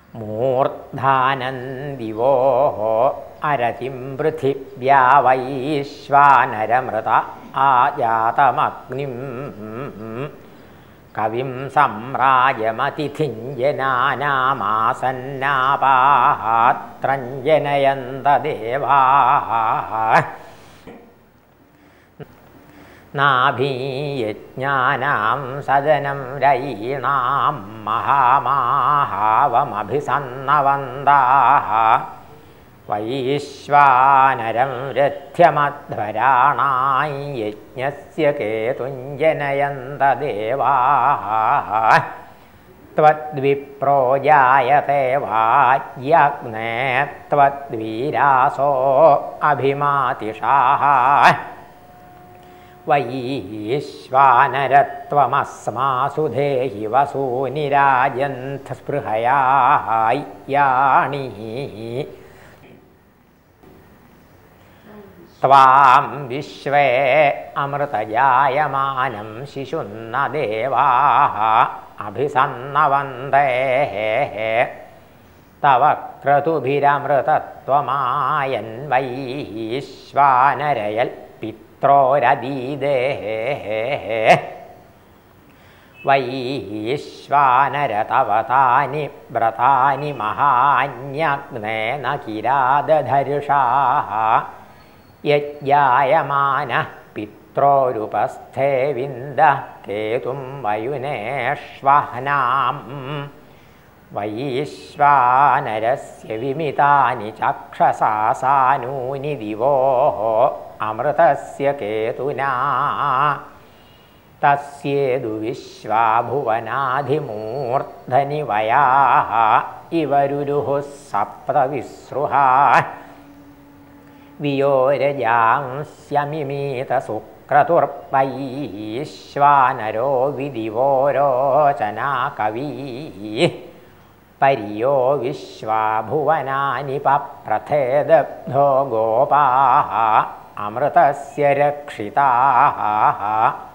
മൂർധാനന്ദിവോ അരതിം പൃഥിവ്യാ വൈശ്വാനരമൃത ആജാതമഗ്നിം കവിം സമ്രാജമതിഥിഞ്ജനാനാമാസന്നാപാത്രഞ്ജനയന്തദേവാ നാഭീയജ്ഞാനാം സദനം രയീണാം മഹാമാഹാവമഭിസന്നവന്താः വൈശ്വാനരം രഥ്യമധ്വരാണായി യജ്ഞസ്യ കേതുഞ്ജനയന്തദേവാः त्वद्विप्रो जायते वाज्ञग्ने त्वद्वीरासो अभिमातिषाः वैश्वानरत्वमस्मासु देहि वसूनिराजन्थ स्पृहयायाणि त्वां विश्वे अमृतजायमानं शिशुन्न देवाः अभिसन्नवन्देः तव क्रतुभिरमृतत्वमायन्वैश्वानरयल्पित्रोरदीदेः वैश्वानरतवतानि व्रतानि महान्यग्नेन किरादधर्षाः यज्ञायमानः पित्रोरुपस्थे विन्दः केतुं वयुनेष्वहनाम् वैश्वानरस्य विमितानि चक्षसासानूनि दिवोः अमृतस्य केतुना तस्येदु विश्वाभुवनाधिमूर्धनि वयाः इव रुरुः सप्तविसृहा वियोरजांस्यमिमीतसुक्रतुर्वैश्वानरो विदिवो रोचना कवी पर्यो विश्वाभुवनानि पप्रथेदब्धो गोपाः अमृतस्य रक्षिताः